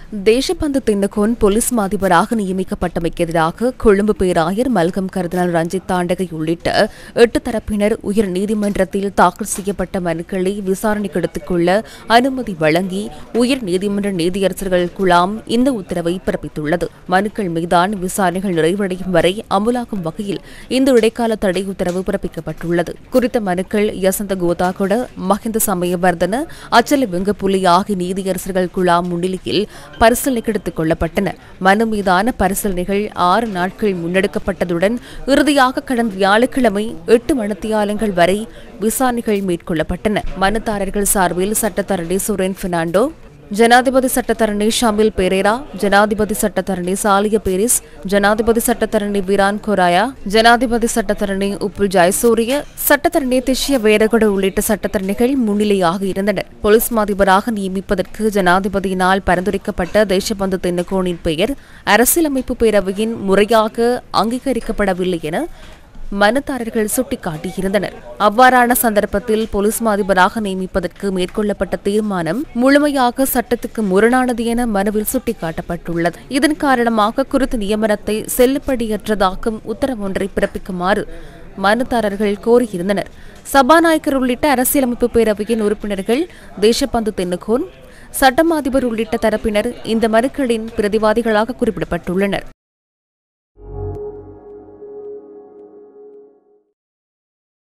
Deshbandhu Tennakoon police மாதிபராக நியமிக்கப்பட்டமைக்கு எதிராக கொழும்பு பேராயர் மல்கம் கர்தினால் ரஞ்சித் தாண்டகை உள்ளிட்ட எட்டு தரப்பினர் உயர் நீதிமன்றத்தில் தாக்கல் செய்யப்பட்ட மனுக்களை விசாரணைக்கு எடுத்துக் கொள்ள அனுமதி வழங்கி உயர் நீதிமன்ற நீதியரசர்கள் குழாம் இந்த உத்தரவை பிறப்பித்துள்ளது மனுக்கள் மீதான விசாரணைகள் நிறைவடையும் வரை அமுலாக்கும் வகையில் இந்த இடைக்கால தடை உத்தரவு பிறப்பிக்கப்பட்டுள்ளது குறித்த மனுக்கள் யசந்த கோதாகொட மஹிந்த சமயவர்தன அச்சல வெங்கப்புலி ஆகிய நீதியரசர்கள் குழாம் முன்னிலையில் பரிசீலனைக்கு எடுத்துக் கொள்ளப்பட்டன மனு மீதான பரிசீலனைகள் ஆறு நாட்கள் முன்னெடுக்கப்பட்டதுடன் இறுதியாக கடந்த வியாழக்கிழமை எட்டு மணித்தியாலங்கள் வரை விசாரணைகள் மேற்கொள்ளப்பட்டன மனுதாரர்கள் சார்பில் சட்டத்தரணி சுரேன் பெர்னாண்டோ ஜனாதிபதி சட்டத்தரணி ஷமில் பெரேரா ஜனாதிபதி சட்டத்தரணி சாலிய பேரிஸ் ஜனாதிபதி சட்டத்தரணி விரான் கொராயா ஜனாதிபதி சட்டத்தரணி உப்புல் ஜெயசூரிய சட்டத்தரணி திஷ்ய வேரகொட உள்ளிட்ட சட்டத்தரணிகள் முன்னிலையாக இருந்தனர் போலீஸ் மாதிபராக நியமிப்பதற்கு ஜனாதிபதியினால் பரிந்துரைக்கப்பட்ட தேசபந்து தென்னகோனின் பெயர் அரசியலமைப்பு பேரவையின் முறையாக அங்கீகரிக்கப்படவில்லை என மனுதாரர்கள் சுட்டிக்காட்டியிருந்தனர் அவ்வாறான சந்தர்ப்பத்தில் போலீஸ் மாதிபராக நியமிப்பதற்கு மேற்கொள்ளப்பட்ட தீர்மானம் முழுமையாக சட்டத்துக்கு முரணானது என மனுவில் சுட்டிக்காட்டப்பட்டுள்ளது இதன் காரணமாக குறித்த நியமனத்தை செல்லுபடியற்றதாக்கும் உத்தரவு ஒன்றை பிறப்பிக்குமாறு மனுதாரர்கள் கோரியிருந்தனர் சபாநாயகர் உள்ளிட்ட அரசியலமைப்பு பேரவையின் உறுப்பினர்கள் தேசபந்து தென்னுகோன் சட்டமாதிபர் உள்ளிட்ட தரப்பினர் இந்த மனுக்களின் பிரதிவாதிகளாக குறிப்பிடப்பட்டுள்ளனர்